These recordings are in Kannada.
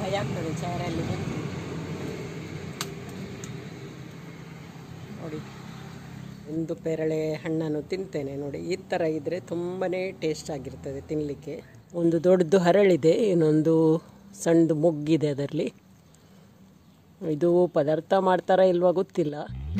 ಭಯ ಆಗ್ತದೆ ಚೇರಲ್ಲಿ ನಿಂತು ನೋಡಿ ಒಂದು ಪೇರಳೆ ಹಣ್ಣನ್ನು ತಿಂತೇನೆ ನೋಡಿ ಈ ಥರ ಇದ್ದರೆ ತುಂಬಾ ಟೇಸ್ಟ್ ಆಗಿರ್ತದೆ ತಿನ್ನಲಿಕ್ಕೆ ಒಂದು ದೊಡ್ಡದು ಹರಳಿದೆ ಇನ್ನೊಂದು ಸಣ್ಣದು ಮೊಗ್ಗಿದೆ ಅದರಲ್ಲಿ ಇದು ಪದಾರ್ಥ ಮಾಡ್ತಾರಾ ಇಲ್ವಾ ಗೊತ್ತಿಲ್ಲ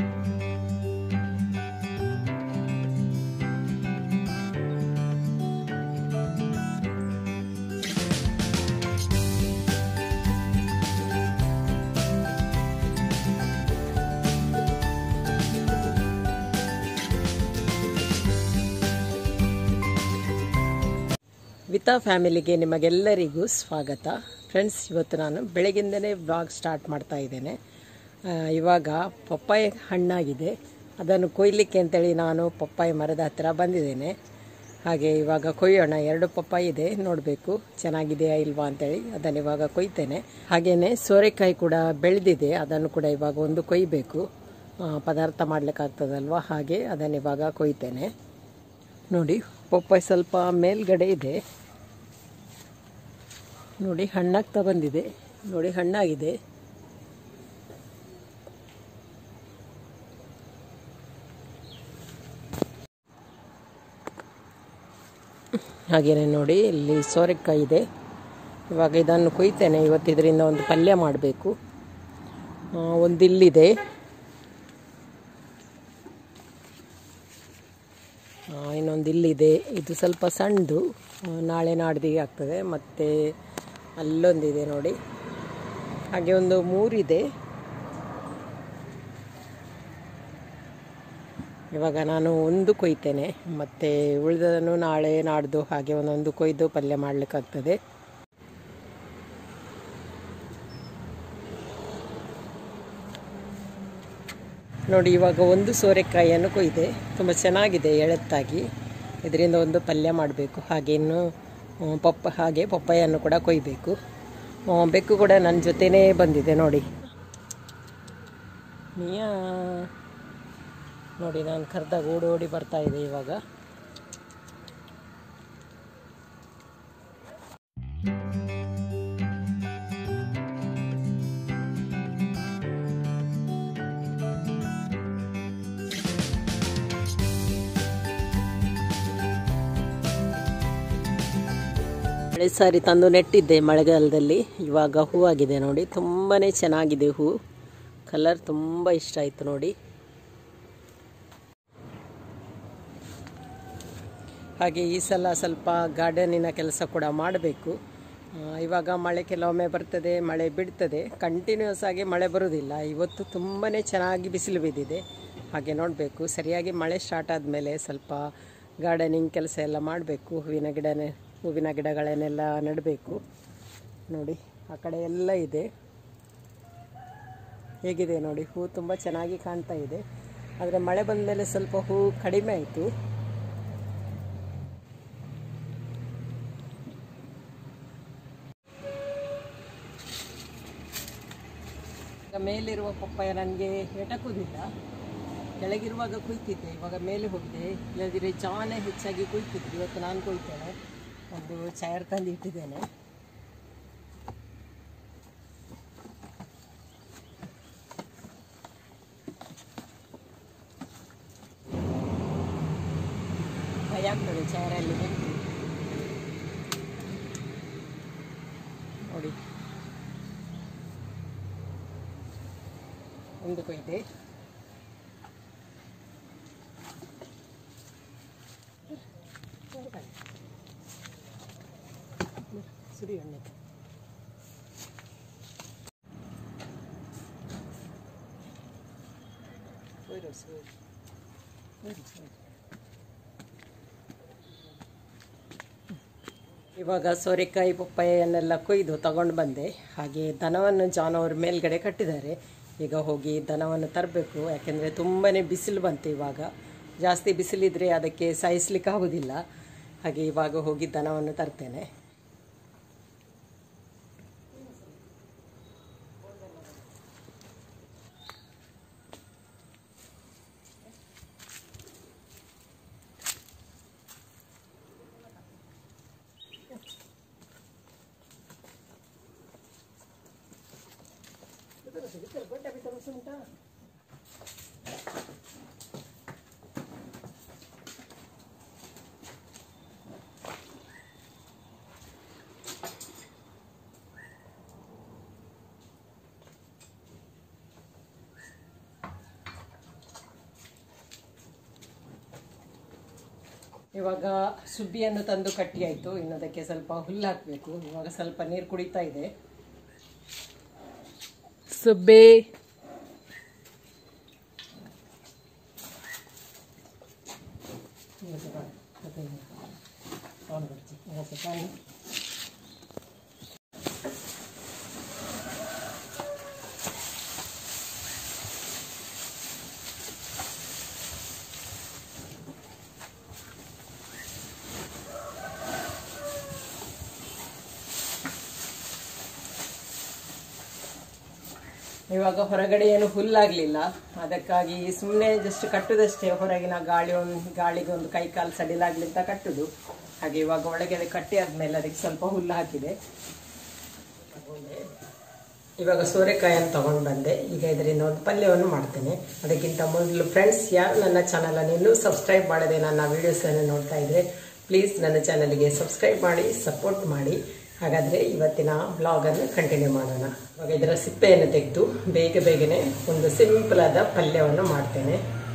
ವಿತಾ ಫ್ಯಾಮಿಲಿಗೆ ನಿಮಗೆಲ್ಲರಿಗೂ ಸ್ವಾಗತ ಫ್ರೆಂಡ್ಸ್ ಇವತ್ತು ನಾನು ಬೆಳಗಿಂದನೇ ಬ್ಲಾಗ್ ಸ್ಟಾರ್ಟ್ ಮಾಡ್ತಾ ಇದ್ದೇನೆ ಆ, ಇವಾಗ ಪಪ್ಪಾಯ ಹಣ್ಣಾಗಿದೆ ಅದನ್ನು ಕೊಯ್ಲಿಕ್ಕೆ ಅಂತೇಳಿ ನಾನು ಪಪ್ಪಾಯ ಮರದ ಹತ್ತಿರ ಬಂದಿದ್ದೇನೆ ಹಾಗೆ ಇವಾಗ ಕೊಯ್ಯೋಣ ಎರಡು ಪಪ್ಪಾಯಿ ಇದೆ ನೋಡಬೇಕು ಚೆನ್ನಾಗಿದೆಯಾ ಇಲ್ವಾ ಅಂತೇಳಿ ಅದನ್ನು ಇವಾಗ ಕೊಯ್ತೇನೆ ಹಾಗೆಯೇ ಸೋರೆಕಾಯಿ ಕೂಡ ಬೆಳೆದಿದೆ ಅದನ್ನು ಕೂಡ ಇವಾಗ ಒಂದು ಕೊಯ್ಬೇಕು ಆ, ಪದಾರ್ಥ ಮಾಡ್ಲಿಕ್ಕಾಗ್ತದಲ್ವಾ ಹಾಗೆ ಅದನ್ನು ಇವಾಗ ಕೊಯ್ತೇನೆ ನೋಡಿ ಪಪ್ಪಾಯಿ ಸ್ವಲ್ಪ ಮೇಲ್ಗಡೆ ಇದೆ ನೋಡಿ ಹಣ್ಣಾಗ್ತಾ ಬಂದಿದೆ ನೋಡಿ ಹಣ್ಣಾಗಿದೆ ಹಾಗೆಯೇ ನೋಡಿ ಇಲ್ಲಿ ಸೋರೆಕಾಯಿ ಇದೆ ಇವಾಗ ಇದನ್ನು ಕೊಯ್ತೇನೆ ಇವತ್ತು ಇದರಿಂದ ಒಂದು ಪಲ್ಯ ಮಾಡಬೇಕು ಒಂದು ಇಲ್ಲಿದೆ ಆ, ಇನ್ನೊಂದು ಇಲ್ಲಿದೆ ಇದು ಸ್ವಲ್ಪ ಸಣ್ಣದು ಆ, ನಾಳೆ ನಾಡ್ದಿಗೆ ಆಗ್ತದೆ ಮತ್ತು ಅಲ್ಲೊಂದಿದೆ ನೋಡಿ ಹಾಗೆ ಒಂದು ಮೂರಿದೆ ಇವಾಗ ನಾನು ಒಂದು ಕೊಯ್ತೇನೆ ಮತ್ತು ಉಳಿದದನ್ನು ನಾಳೆ ನಾಡ್ದು ಹಾಗೆ ಒಂದೊಂದು ಕೊಯ್ದು ಪಲ್ಯ ಮಾಡಲಿಕ್ಕಾಗ್ತದೆ ನೋಡಿ ಇವಾಗ ಒಂದು ಸೋರೆಕಾಯಿಯನ್ನು ಕೊಯ್ದೆ ತುಂಬ ಚೆನ್ನಾಗಿದೆ ಎಳೆತ್ತಾಗಿ ಇದರಿಂದ ಒಂದು ಪಲ್ಯ ಮಾಡಬೇಕು ಹಾಗೆ ಇನ್ನು ಆ, ಪಪ್ಪ ಹಾಗೆ ಪಪ್ಪಾಯನ್ನು ಕೂಡ ಕೊಯ್ಬೇಕು ಆ, ಬೆಕ್ಕು ಕೂಡ ನನ್ನ ಜೊತೆನೇ ಬಂದಿದೆ ನೋಡಿ ಮಿಯಾ ನೋಡಿ ನಾನು ಕರೆದಾಗ ಓಡಿ ಓಡಿ ಬರ್ತಾ ಇದೆ ಇವಾಗ ಮಳೆ ಸಾರಿ ತಂದು ನೆಟ್ಟಿದ್ದೆ ಮಳೆಗಾಲದಲ್ಲಿ ಇವಾಗ ಹೂವಾಗಿದೆ ನೋಡಿ ತುಂಬಾ ಚೆನ್ನಾಗಿದೆ ಹೂ ಕಲರ್ ತುಂಬ ಇಷ್ಟ ಆಯಿತು ನೋಡಿ ಹಾಗೆ ಈ ಸಲ ಸ್ವಲ್ಪ ಗಾರ್ಡನಿನ ಕೆಲಸ ಕೂಡ ಮಾಡಬೇಕು ಇವಾಗ ಮಳೆ ಕೆಲವೊಮ್ಮೆ ಬರ್ತದೆ ಮಳೆ ಬಿಡ್ತದೆ ಕಂಟಿನ್ಯೂಸ್ ಆಗಿ ಮಳೆ ಬರುವುದಿಲ್ಲ ಇವತ್ತು ತುಂಬಾ ಚೆನ್ನಾಗಿ ಬಿಸಿಲು ಬಿದ್ದಿದೆ ಹಾಗೆ ನೋಡಬೇಕು ಸರಿಯಾಗಿ ಮಳೆ ಸ್ಟಾರ್ಟ್ ಆದಮೇಲೆ ಸ್ವಲ್ಪ ಗಾರ್ಡನಿಂಗ್ ಕೆಲಸ ಎಲ್ಲ ಮಾಡಬೇಕು ಹೂವಿನ ಗಿಡನೇ ಹೂವಿನ ಗಿಡಗಳನ್ನೆಲ್ಲ ನೆಡಬೇಕು ನೋಡಿ ಆ ಕಡೆ ಎಲ್ಲ ಇದೆ ಹೇಗಿದೆ ನೋಡಿ ಹೂ ತುಂಬ ಚೆನ್ನಾಗಿ ಕಾಣ್ತಾ ಇದೆ ಆದರೆ ಮಳೆ ಬಂದ ಮೇಲೆ ಸ್ವಲ್ಪ ಹೂ ಕಡಿಮೆ ಆಯಿತು ಈಗ ಮೇಲಿರುವ ಪಪ್ಪಾಯ ನನಗೆ ಎಟಕುವುದಿಲ್ಲ ಕೆಳಗಿರುವಾಗ ಕುಯ್ತಿದ್ದೆ ಇವಾಗ ಮೇಲೆ ಹೋಗಿದೆ ಇಲ್ಲದಿದ್ರೆ ಜಾನೆ ಹೆಚ್ಚಾಗಿ ಕುಯ್ತಿದ್ರು ಇವತ್ತು ನಾನು ಕುಯ್ತೇನೆ ಒಂದು ಚೇರ್ ತಂದು ಇಟ್ಟಿದ್ದೇನೆ ಭಯ ಆಗ್ತದೆ ಚೇರಲ್ಲಿ ನಿಂತು ನೋಡಿ ಒಂದು ಕೊಯ್ದೆ ಸುರಿ ಎಣ್ಣೆ ಸೋರಿ ಸೋರಿ ಸೋರಿ ಸೋರಿ ಇವಾಗ ಸೋರೆಕಾಯಿ ಪಪ್ಪಾಯನ್ನೆಲ್ಲ ಕೊಯ್ದು ತಗೊಂಡು ಬಂದೆ ಹಾಗೆ ದನವನ್ನು ಜಾನ್ ಅವ್ರ ಮೇಲ್ಗಡೆ ಕಟ್ಟಿದ್ದಾರೆ ಈಗ ಹೋಗಿ ದನವನ್ನು ತರಬೇಕು ಯಾಕೆಂದರೆ ತುಂಬಾ ಬಿಸಿಲು ಬಂತು ಇವಾಗ ಜಾಸ್ತಿ ಬಿಸಿಲಿದ್ರೆ ಅದಕ್ಕೆ ಸಾಯಿಸ್ಲಿಕ್ಕೆ ಆಗೋದಿಲ್ಲ ಹಾಗೆ ಇವಾಗ ಹೋಗಿ ದನವನ್ನು ತರ್ತೇನೆ ಇವಾಗ ಸುಬ್ಬಿಯನ್ನು ತಂದು ಕಟ್ಟಿ ಆಯಿತು ಇನ್ನು ಅದಕ್ಕೆ ಸ್ವಲ್ಪ ಹುಲ್ಲು ಹಾಕಬೇಕು ಇವಾಗ ಸ್ವಲ್ಪ ನೀರು ಕುಡಿತಾ ಇದೆ ಸುಬ್ಬೆ ಇವಾಗ ಹೊರಗಡೆ ಏನು ಹುಲ್ಲಾಗ್ಲಿಲ್ಲ ಅದಕ್ಕಾಗಿ ಸುಮ್ಮನೆ ಜಸ್ಟ್ ಕಟ್ಟುದಷ್ಟೇ ಹೊರಗಿನ ಗಾಳಿ ಒಂದು ಗಾಳಿಗೆ ಒಂದು ಕೈ ಕಾಲು ಸಡಿಲಾಗ್ಲಿ ಅಂತ ಕಟ್ಟುದು ಹಾಗೆ ಇವಾಗ ಒಳಗೆ ಅದು ಕಟ್ಟಿ ಆದ್ಮೇಲೆ ಅದಕ್ಕೆ ಸ್ವಲ್ಪ ಹುಲ್ಲು ಹಾಕಿದೆ ಇವಾಗ ಸೋರೆಕಾಯನ್ನು ತಗೊಂಡು ಬಂದೆ ಈಗ ಇದರಿಂದ ಒಂದು ಪಲ್ಯವನ್ನು ಮಾಡ್ತೇನೆ ಅದಕ್ಕಿಂತ ಮೊದಲು ಫ್ರೆಂಡ್ಸ್ ಯಾರು ನನ್ನ ಚಾನಲನ್ನು ಇನ್ನೂ ಸಬ್ಸ್ಕ್ರೈಬ್ ಮಾಡದೆ ನನ್ನ ವಿಡಿಯೋಸನ್ನು ನೋಡ್ತಾ ಇದ್ರೆ ಪ್ಲೀಸ್ ನನ್ನ ಚಾನಲ್ಗೆ ಸಬ್ಸ್ಕ್ರೈಬ್ ಮಾಡಿ ಸಪೋರ್ಟ್ ಮಾಡಿ ಹಾಗಾದರೆ ಇವತ್ತಿನ ಬ್ಲಾಗನ್ನು ಕಂಟಿನ್ಯೂ ಮಾಡೋಣ ಇವಾಗ ಇದರ ಸಿಪ್ಪೆಯನ್ನು ತೆಗೆದು ಬೇಗ ಬೇಗನೆ ಒಂದು ಸಿಂಪಲ್ ಆದ ಪಲ್ಯವನ್ನು ಮಾಡ್ತೇನೆ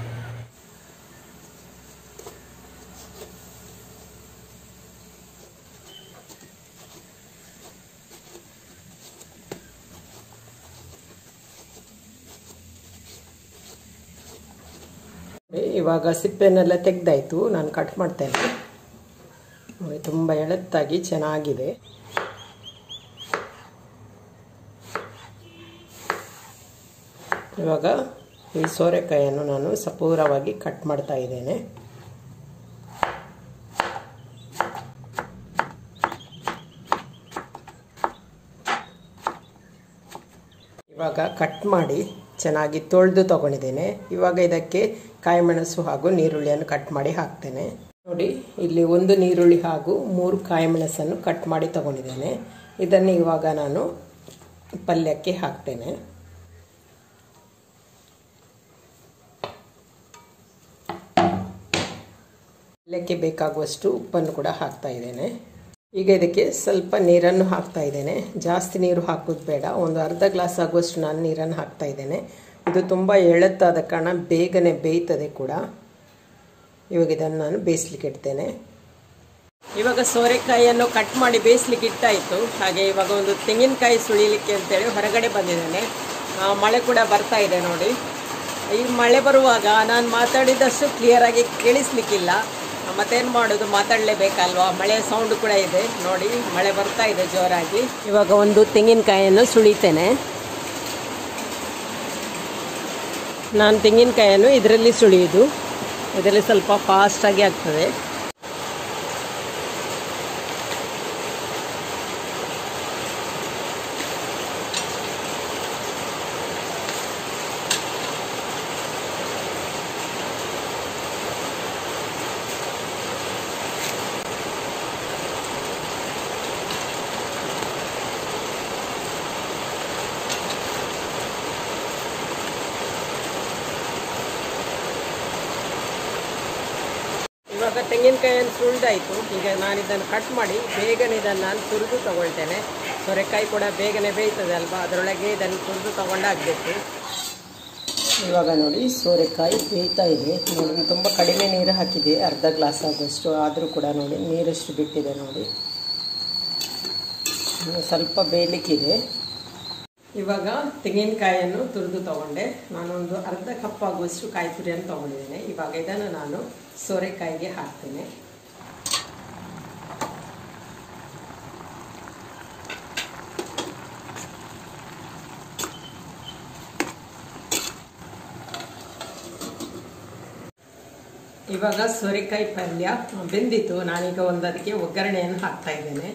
ಇವಾಗ ಸಿಪ್ಪೆನೆಲ್ಲ ತೆಗ್ದಾಯ್ತು ನಾನು ಕಟ್ ಮಾಡ್ತೇನೆ ನೋಡಿ ತುಂಬ ಎಳತ್ತಾಗಿ ಚೆನ್ನಾಗಿದೆ ಇವಾಗ ಈ ಸೋರೆಕಾಯಿಯನ್ನು ನಾನು ಸಪೂರವಾಗಿ ಕಟ್ ಮಾಡ್ತಾ ಇದ್ದೇನೆ ಇವಾಗ ಕಟ್ ಮಾಡಿ ಚೆನ್ನಾಗಿ ತೊಳೆದು ತಗೊಂಡಿದ್ದೇನೆ ಇವಾಗ ಇದಕ್ಕೆ ಕಾಯಿಮೆಣಸು ಹಾಗೂ ನೀರುಳ್ಳಿಯನ್ನು ಕಟ್ ಮಾಡಿ ಹಾಕ್ತೇನೆ ನೋಡಿ ಇಲ್ಲಿ ಒಂದು ನೀರುಳ್ಳಿ ಹಾಗೂ ಮೂರು ಕಾಯಿಮೆಣಸನ್ನು ಕಟ್ ಮಾಡಿ ತಗೊಂಡಿದ್ದೇನೆ ಇದನ್ನು ಇವಾಗ ನಾನು ಪಲ್ಯಕ್ಕೆ ಹಾಕ್ತೇನೆ ಪಲ್ಯಕ್ಕೆ ಬೇಕಾಗುವಷ್ಟು ಉಪ್ಪನ್ನು ಕೂಡ ಹಾಕ್ತಾ ಇದ್ದೇನೆ ಈಗ ಇದಕ್ಕೆ ಸ್ವಲ್ಪ ನೀರನ್ನು ಹಾಕ್ತಾ ಇದ್ದೇನೆ ಜಾಸ್ತಿ ನೀರು ಹಾಕೋದು ಬೇಡ ಒಂದು ಅರ್ಧ ಗ್ಲಾಸ್ ಆಗುವಷ್ಟು ನಾನು ನೀರನ್ನು ಹಾಕ್ತಾ ಇದ್ದೇನೆ ಇದು ತುಂಬ ಎಳತ್ತಾದ ಕಾರಣ ಬೇಗನೆ ಬೇಯ್ತದೆ ಕೂಡ ಇವಾಗ ಇದನ್ನು ನಾನು ಬೇಯಿಸ್ಲಿಕ್ಕೆ ಇಡ್ತೇನೆ ಇವಾಗ ಸೋರೆಕಾಯಿಯನ್ನು ಕಟ್ ಮಾಡಿ ಬೇಯಿಸ್ಲಿಕ್ಕೆ ಇಟ್ಟಾಯಿತು ಹಾಗೆ ಇವಾಗ ಒಂದು ತೆಂಗಿನಕಾಯಿ ಸುಳಿಲಿಕ್ಕೆ ಅಂತೇಳಿ ಹೊರಗಡೆ ಬಂದಿದ್ದೇನೆ ಮಳೆ ಕೂಡ ಬರ್ತಾ ಇದೆ ನೋಡಿ ಈ ಮಳೆ ಬರುವಾಗ ನಾನು ಮಾತಾಡಿದಷ್ಟು ಕ್ಲಿಯರಾಗಿ ಕೇಳಿಸ್ಲಿಕ್ಕಿಲ್ಲ ಮತ್ತೇನು ಮಾಡೋದು ಮಾತಾಡಲೇಬೇಕಲ್ವಾ ಮಳೆ ಸೌಂಡ್ ಕೂಡ ಇದೆ ನೋಡಿ ಮಳೆ ಬರ್ತಾ ಇದೆ ಜೋರಾಗಿ ಇವಾಗ ಒಂದು ತೆಂಗಿನಕಾಯಿಯನ್ನು ಸುಳಿತೇನೆ ನಾನು ತೆಂಗಿನಕಾಯಿಯನ್ನು ಇದರಲ್ಲಿ ಸುಳಿಯೋದು ಇದರಲ್ಲಿ ಸ್ವಲ್ಪ ಫಾಸ್ಟಾಗಿ ಆಗ್ತದೆ ಇವಾಗ ತೆಂಗಿನಕಾಯಿಯನ್ನು ಸುಳಿದಾಯಿತು ಈಗ ನಾನು ಇದನ್ನು ಕಟ್ ಮಾಡಿ ಬೇಗನೆ ಇದನ್ನು ನಾನು ತುರಿದು ತಗೊಳ್ತೇನೆ ಸೊರೆಕಾಯಿ ಕೂಡ ಬೇಗನೆ ಬೇಯ್ತದೆ ಅಲ್ವಾ ಅದರೊಳಗೆ ಇದನ್ನು ತುರಿದು ತಗೊಂಡಾಗಬೇಕು ಇವಾಗ ನೋಡಿ ಸೋರೆಕಾಯಿ ಬೇಯ್ತಾ ಇದೆ ನೋಡಿ ತುಂಬ ಕಡಿಮೆ ನೀರು ಹಾಕಿದೆ ಅರ್ಧ ಗ್ಲಾಸ್ ಆಗುವಷ್ಟು ಆದರೂ ಕೂಡ ನೋಡಿ ನೀರಷ್ಟು ಬಿಟ್ಟಿದೆ ನೋಡಿ ಇನ್ನು ಸ್ವಲ್ಪ ಬೇಯಲಿಕ್ಕಿದೆ ಇವಾಗ ತೆಂಗಿನಕಾಯಿಯನ್ನು ತುರಿದು ತಗೊಂಡೆ ನಾನೊಂದು ಅರ್ಧ ಕಪ್ ಆಗುವಷ್ಟು ಕಾಯಿ ತುರಿಯನ್ನು ತಗೊಂಡಿದ್ದೇನೆ ಇವಾಗ ಇದನ್ನು ನಾನು ಸೋರೆಕಾಯಿಗೆ ಹಾಕ್ತೇನೆ ಇವಾಗ ಸೋರೆಕಾಯಿ ಪಲ್ಯ ಬೆಂದಿತ್ತು ನಾನೀಗ ಒಂದು ಅದಕ್ಕೆ ಒಗ್ಗರಣೆಯನ್ನು ಹಾಕ್ತಾ ಇದ್ದೇನೆ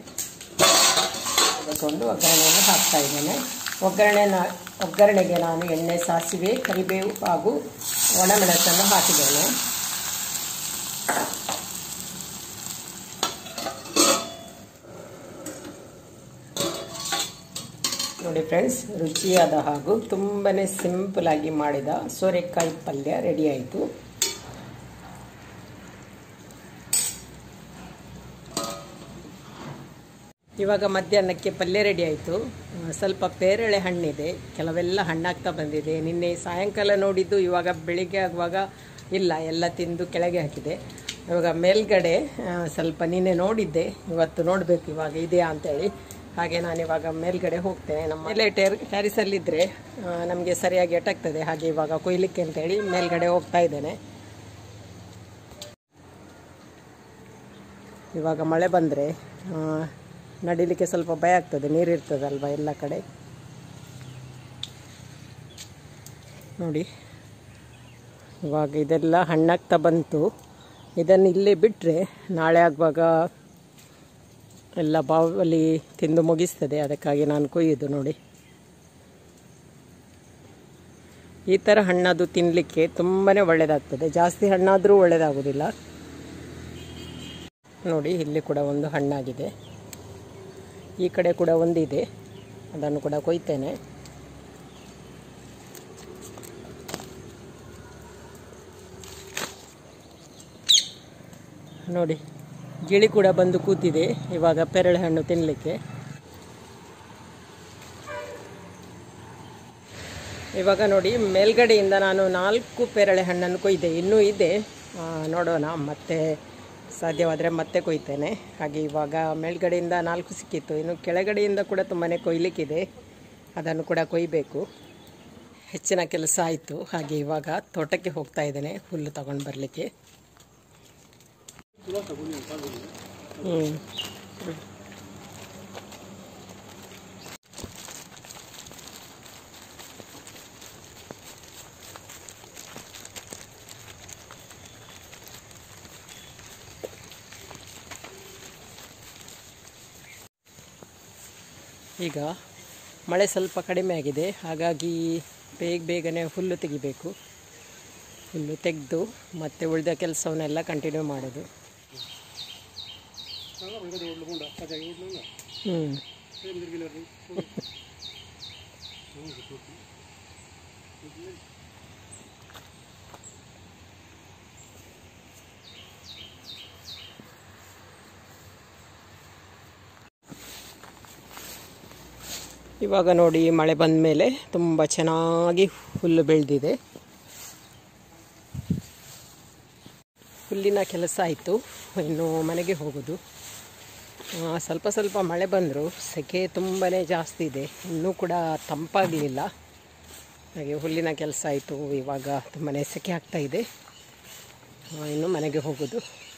ಒಂದು ಒಗ್ಗರಣೆಯನ್ನು ಹಾಕ್ತಾ ಇದ್ದೇನೆ ಒಗ್ಗರಣೆ ಒಗ್ಗರಣೆಗೆ ನಾನು ಎಣ್ಣೆ ಸಾಸಿವೆ ಕರಿಬೇವು ಹಾಗೂ ಒಣಮೆಣಸನ್ನು ಹಾಕಿದ್ದೇನೆ ನೋಡಿ ಫ್ರೆಂಡ್ಸ್ ರುಚಿಯಾದ ಹಾಗೂ ತುಂಬನೇ ಸಿಂಪಲ್ ಆಗಿ ಮಾಡಿದ ಸೋರೆಕಾಯಿ ಪಲ್ಯ ರೆಡಿ ಆಯಿತು ಇವಾಗ ಮಧ್ಯಾಹ್ನಕ್ಕೆ ಪಲ್ಯ ರೆಡಿ ಆಯಿತು ಸ್ವಲ್ಪ ಪೇರಳೆ ಹಣ್ಣಿದೆ ಕೆಲವೆಲ್ಲ ಹಣ್ಣಾಗ್ತಾ ಬಂದಿದೆ ನಿನ್ನೆ ಸಾಯಂಕಾಲ ನೋಡಿದ್ದು ಇವಾಗ ಬೆಳಿಗ್ಗೆ ಆಗುವಾಗ ಇಲ್ಲ ಎಲ್ಲ ತಿಂದು ಕೆಳಗೆ ಹಾಕಿದೆ ಇವಾಗ ಮೇಲ್ಗಡೆ ಆ, ಸ್ವಲ್ಪ ನಿನ್ನೆ ನೋಡಿದ್ದೆ ಇವತ್ತು ನೋಡಬೇಕು ಇವಾಗ ಇದೆಯಾ ಅಂತೇಳಿ ಹಾಗೆ ನಾನು ಇವಾಗ ಮೇಲ್ಗಡೆ ಹೋಗ್ತೇನೆ ನಮ್ಮ ಮೇಲೆ ಟೆರ್ ಟ್ಯಾರಿಸಲ್ಲಿದ್ದರೆ ನಮಗೆ ಸರಿಯಾಗಿ ಎಟಾಗ್ತದೆ ಹಾಗೆ ಇವಾಗ ಕೊಯ್ಲಿಕ್ಕೆ ಅಂತೇಳಿ ಮೇಲ್ಗಡೆ ಹೋಗ್ತಾ ಇದ್ದೇನೆ ಇವಾಗ ಮಳೆ ಬಂದರೆ ನಡಿಲಿಕ್ಕೆ ಸ್ವಲ್ಪ ಭಯ ಆಗ್ತದೆ ನೀರಿರ್ತದಲ್ವ ಎಲ್ಲ ಕಡೆ ನೋಡಿ ಇವಾಗ ಇದೆಲ್ಲ ಹಣ್ಣಾಗ್ತಾ ಬಂತು ಇದನ್ನು ಇಲ್ಲೇ ಬಿಟ್ಟರೆ ನಾಳೆ ಆಗುವಾಗ ಎಲ್ಲ ಬಾವಲಿ ತಿಂದು ಮುಗಿಸ್ತದೆ ಅದಕ್ಕಾಗಿ ನಾನು ಕೊಯ್ಯೋದು ನೋಡಿ ಈ ಥರ ಹಣ್ಣದು ತಿನ್ನಲಿಕ್ಕೆ ತುಂಬಾ ಒಳ್ಳೆಯದಾಗ್ತದೆ ಜಾಸ್ತಿ ಹಣ್ಣಾದರೂ ಒಳ್ಳೆಯದಾಗೋದಿಲ್ಲ ನೋಡಿ ಇಲ್ಲಿ ಕೂಡ ಒಂದು ಹಣ್ಣಾಗಿದೆ ಈ ಕಡೆ ಕೂಡ ಒಂದಿದೆ ಅದನ್ನು ಕೂಡ ಕೊಯ್ತೇನೆ ನೋಡಿ ಗಿಳಿ ಕೂಡ ಬಂದು ಕೂತಿದೆ ಇವಾಗ ಪೆರಳೆ ಹಣ್ಣು ತಿನ್ನಲಿಕ್ಕೆ ಇವಾಗ ನೋಡಿ ಮೇಲ್ಗಡೆಯಿಂದ ನಾನು ನಾಲ್ಕು ಪೇರಳೆ ಹಣ್ಣನ್ನು ಕೊಯ್ದೆ ಇನ್ನೂ ಇದೆ ಆ, ನೋಡೋಣ ಮತ್ತೆ ಸಾಧ್ಯವಾದರೆ ಮತ್ತೆ ಕೊಯ್ತೇನೆ ಹಾಗೆ ಇವಾಗ ಮೇಲ್ಗಡೆಯಿಂದ ನಾಲ್ಕು ಸಿಕ್ಕಿತ್ತು ಇನ್ನು ಕೆಳಗಡೆಯಿಂದ ಕೂಡ ತುಂಬಾ ಕೊಯ್ಲಿಕ್ಕಿದೆ ಅದನ್ನು ಕೂಡ ಕೊಯ್ಬೇಕು ಹೆಚ್ಚಿನ ಕೆಲಸ ಆಯಿತು ಹಾಗೆ ಇವಾಗ ತೋಟಕ್ಕೆ ಹೋಗ್ತಾ ಇದ್ದೇನೆ ಹುಲ್ಲು ತಗೊಂಡು ಬರಲಿಕ್ಕೆ ಹ್ಞೂ ಈಗ ಮಳೆ ಸ್ವಲ್ಪ ಕಡಿಮೆ ಆಗಿದೆ ಹಾಗಾಗಿ ಬೇಗ ಬೇಗನೆ ಹುಲ್ಲು ತೆಗಿಬೇಕು ಹುಲ್ಲು ತೆಗೆದು ಮತ್ತೆ ಉಳಿದ ಕೆಲಸವನ್ನೆಲ್ಲ ಕಂಟಿನ್ಯೂ ಮಾಡೋದು ಹ್ಞೂ ಇವಾಗ ನೋಡಿ ಮಳೆ ಬಂದ ಮೇಲೆ ತುಂಬ ಚೆನ್ನಾಗಿ ಹುಲ್ಲು ಬೆಳೆದಿದೆ ಹುಲ್ಲಿನ ಕೆಲಸ ಆಯಿತು ಇನ್ನು ಮನೆಗೆ ಹೋಗೋದು ಆ, ಸ್ವಲ್ಪ ಸ್ವಲ್ಪ ಮಳೆ ಬಂದರೂ ಸೆಕೆ ತುಂಬಾ ಜಾಸ್ತಿ ಇದೆ ಇನ್ನೂ ಕೂಡ ತಂಪಾಗಲಿಲ್ಲ ಹಾಗೆ ಹುಲ್ಲಿನ ಕೆಲಸ ಆಯಿತು ಇವಾಗ ತುಂಬಾ ಸೆಕೆ ಆಗ್ತಾ ಇದೆ ಆ, ಇನ್ನು ಮನೆಗೆ ಹೋಗೋದು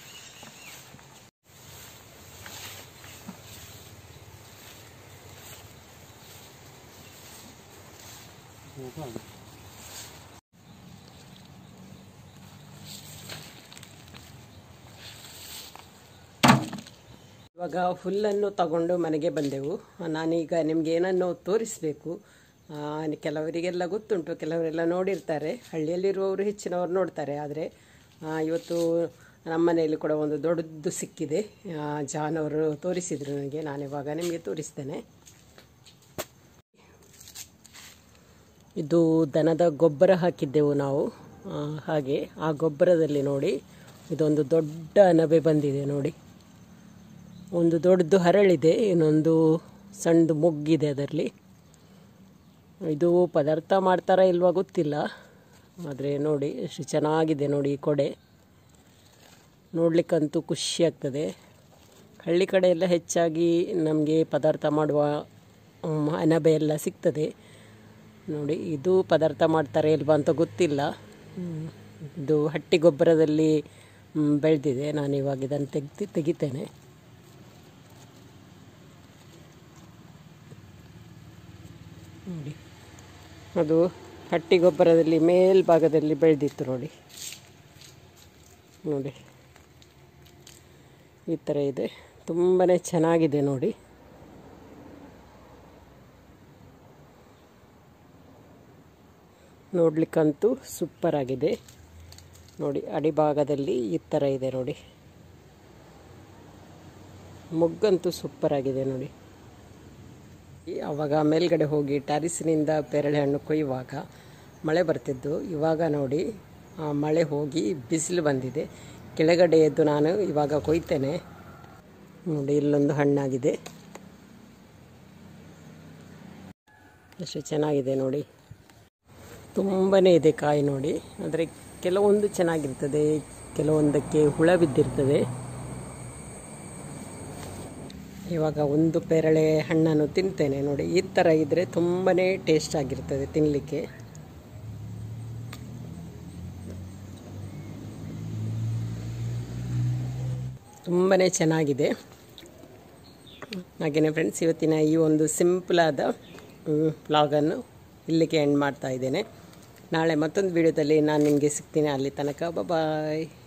ಇವಾಗ ಹುಲ್ಲನ್ನು ತಗೊಂಡು ಮನೆಗೆ ಬಂದೆವು ನಾನೀಗ ನಿಮ್ಗೆ ಏನನ್ನು ತೋರಿಸಬೇಕು ಕೆಲವರಿಗೆಲ್ಲ ಗೊತ್ತುಂಟು ಕೆಲವರೆಲ್ಲ ನೋಡಿರ್ತಾರೆ ಹಳ್ಳಿಯಲ್ಲಿರುವವರು ಹೆಚ್ಚಿನವರು ನೋಡ್ತಾರೆ ಆದರೆ ಇವತ್ತು ನಮ್ಮ ಮನೆಯಲ್ಲಿ ಕೂಡ ಒಂದು ದೊಡ್ಡದು ಸಿಕ್ಕಿದೆ ಆ, ಜಾನ್ ಅವರು ತೋರಿಸಿದ್ರು ನನಗೆ ನಾನಿವಾಗ ನಿಮಗೆ ತೋರಿಸ್ತೇನೆ ಇದು ದನದ ಗೊಬ್ಬರ ಹಾಕಿದ್ದೆವು ನಾವು ಆ, ಹಾಗೆ ಆ ಗೊಬ್ಬರದಲ್ಲಿ ನೋಡಿ ಇದೊಂದು ದೊಡ್ಡ ಅಣಬೆ ಬಂದಿದೆ ನೋಡಿ ಒಂದು ದೊಡ್ಡದು ಹರಳಿದೆ ಇನ್ನೊಂದು ಸಣ್ಣದು ಮೊಗ್ಗಿದೆ ಅದರಲ್ಲಿ ಇದು ಪದಾರ್ಥ ಮಾಡ್ತಾರಾ ಇಲ್ವಾ ಗೊತ್ತಿಲ್ಲ ಆದರೆ ನೋಡಿ ಎಷ್ಟು ಚೆನ್ನಾಗಿದೆ ನೋಡಿ ಈ ಕೊಡೆ ನೋಡಲಿಕ್ಕಂತೂ ಖುಷಿ ಆಗ್ತದೆ ಹಳ್ಳಿ ಕಡೆ ಎಲ್ಲ ಹೆಚ್ಚಾಗಿ ನಮಗೆ ಪದಾರ್ಥ ಮಾಡುವ ಮ್, ಅಣಬೆ ಎಲ್ಲ ಸಿಗ್ತದೆ ನೋಡಿ ಇದು ಪದಾರ್ಥ ಮಾಡ್ತಾರೆ ಇಲ್ವಾ ಅಂತ ಗೊತ್ತಿಲ್ಲ ಹ್ಮ್. ಇದು ಹಟ್ಟಿ ಗೊಬ್ಬರದಲ್ಲಿ ಮ್, ಬೆಳೆದಿದೆ ನಾನು ಇವಾಗ ಇದನ್ನು ತೆಗ್ದು ತೆಗಿತೇನೆ ನೋಡಿ ಅದು ಹಟ್ಟಿ ಗೊಬ್ಬರದಲ್ಲಿ ಮೇಲ್ಭಾಗದಲ್ಲಿ ಬೆಳೆದಿತ್ತು ನೋಡಿ ನೋಡಿ ಈ ಥರ ಇದೆ ತುಂಬಾ ಚೆನ್ನಾಗಿದೆ ನೋಡಿ ನೋಡ್ಲಿಕ್ಕಂತೂ ಸೂಪರ್ ಆಗಿದೆ ನೋಡಿ ಅಡಿಭಾಗದಲ್ಲಿ ಈ ಥರ ಇದೆ ನೋಡಿ ಮೊಗ್ಗಂತೂ ಸೂಪರ್ ಆಗಿದೆ ನೋಡಿ ಆವಾಗ ಮೇಲ್ಗಡೆ ಹೋಗಿ ಟ್ಯಾರಿಸಿನಿಂದ ಪೇರಳೆ ಹಣ್ಣು ಕೊಯ್ಯುವಾಗ ಮಳೆ ಬರ್ತಿದ್ದು ಇವಾಗ ನೋಡಿ ಆ ಮಳೆ ಹೋಗಿ ಬಿಸಿಲು ಬಂದಿದೆ ಕೆಳಗಡೆ ಎದ್ದು ನಾನು ಇವಾಗ ಕೊಯ್ತೇನೆ ನೋಡಿ ಇಲ್ಲೊಂದು ಹಣ್ಣಾಗಿದೆ ಎಷ್ಟು ಚೆನ್ನಾಗಿದೆ ನೋಡಿ ತುಂಬಾ ಇದೆ ಕಾಯಿ ನೋಡಿ ಆದರೆ ಕೆಲವೊಂದು ಚೆನ್ನಾಗಿರ್ತದೆ ಕೆಲವೊಂದಕ್ಕೆ ಹುಳ ಬಿದ್ದಿರ್ತದೆ ಇವಾಗ ಒಂದು ಪೇರಳೆ ಹಣ್ಣನ್ನು ತಿಂತೇನೆ ನೋಡಿ ಈ ಥರ ಇದ್ದರೆ ತುಂಬಾ ಟೇಸ್ಟ್ ಆಗಿರ್ತದೆ ತಿನ್ನಲಿಕ್ಕೆ ತುಂಬಾ ಚೆನ್ನಾಗಿದೆ ಹಾಗೆಯೇ ಫ್ರೆಂಡ್ಸ್ ಇವತ್ತಿನ ಈ ಒಂದು ಸಿಂಪಲಾದ ವ್ಲಾಗನ್ನು ಇಲ್ಲಿಗೆ ಎಂಡ್ ಮಾಡ್ತಾ ಇದ್ದೇನೆ ನಾಳೆ ಮತ್ತೊಂದು ವಿಡಿಯೋದಲ್ಲಿ ನಾನು ನಿಮಗೆ ಸಿಗ್ತೀನಿ ಅಲ್ಲಿ ತನಕ ಬಾಯ್